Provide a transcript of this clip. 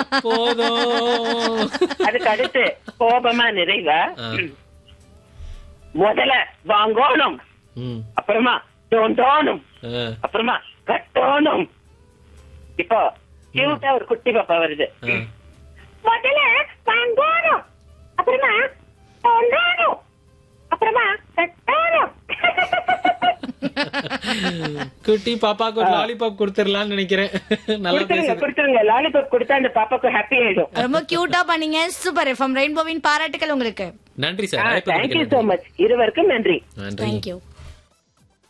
போதும் அதுக்கு அடுத்து கோபமா நிறைவா ஆ. முதல்ல வாங்கோணும் ம், அப்புறமா தோண்டோணும் ஆ, அப்புறமா கட்டோணும் இப்போ கியூட்டா ஒரு குட்டி பாப்பா வருது ஆ. முதல்ல வாங்கோணும் அப்புறமா தோண்டோணும் அப்புறமா கட்டோணும் குட்டி பாப்பாக்கு ஒரு லாலிபாப் கொடுத்துடலாம்னு நினைக்கிறேன் நல்லா கொடுத்துருங்க பேசுங்க கொடுத்துருங்க லாலிபாப் கொடுத்தா அந்த பாப்பாக்கு ஹாப்பி ஆயிடும் ரொம்ப கியூட்டா பண்ணீங்க சூப்பர் எஃப்எம் ரெயின்போவின் பாராட்டுகள் உங்களுக்கு நன்றி சார் அழைப்பு தேங்க்யூ கொடுத்ததுக்கு சோ மச் இருவருக்கும் நன்றி நன்றி தேங்க்யூ